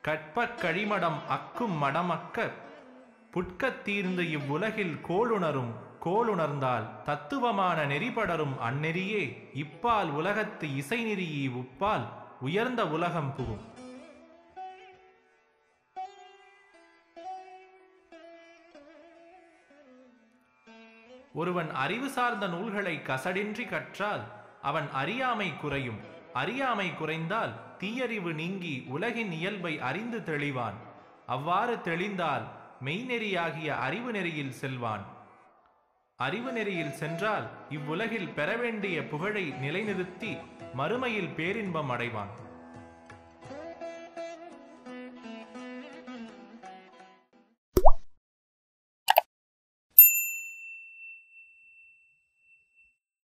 கற்பக் கழிமடம் அக்கும் மடமக்க புட்கத் தீர்ந்து இவ்வுலகில் கோளுணரும் கோளுணர்ந்தால் தத்துவமான நெறிபடரும் அந்நெறியே இப்பால் உலகத்து இசை நெறியி உப்பால் உயர்ந்த உலகம் புகும் ஒருவன் அறிவு சார்ந்த நூல்களை கசடின்றி கற்றால் அவன் அறியாமை குறையும் அறியாமை குறைந்தால் தீயறிவு நீங்கி உலகின் இயல்பை அறிந்து தெளிவான் அவ்வாறு தெளிந்தால் மெய்நெறியாகிய அறிவு நெறியில் செல்வான் அறிவு நெறியில் சென்றால் இவ்வுலகில் பெற வேண்டிய புகழை நிலைநிறுத்தி மறுமையில் பேரின்பம் அடைவான்